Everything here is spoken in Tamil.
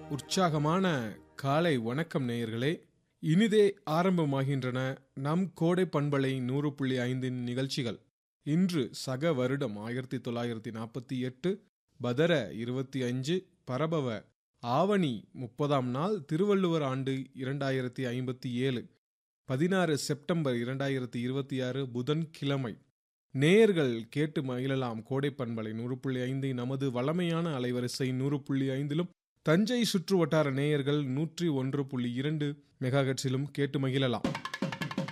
உற்சாகமான காலை வணக்கம் நேயர்களே இனிதே ஆரம்பமாகின்றன நம் கோடை பண்பலை நூறு புள்ளி ஐந்தின் நிகழ்ச்சிகள் இன்று சக வருடம் ஆயிரத்தி தொள்ளாயிரத்தி நாற்பத்தி எட்டு பதர இருபத்தி அஞ்சு பரபவ ஆவணி முப்பதாம் நாள் திருவள்ளுவர் ஆண்டு இரண்டாயிரத்தி ஐம்பத்தி ஏழு பதினாறு செப்டம்பர் இரண்டாயிரத்தி இருபத்தி ஆறு புதன்கிழமை நேயர்கள் கேட்டு மகிழலாம் கோடை பண்பலை நூறு புள்ளி ஐந்து நமது வளமையான அலைவரிசை நூறு புள்ளி ஐந்திலும் தஞ்சை சுற்று வட்டார நேயர்கள் நூற்றி ஒன்று புள்ளி இரண்டு மெகாஹெட்ஸிலும் கேட்டு மகிழலாம்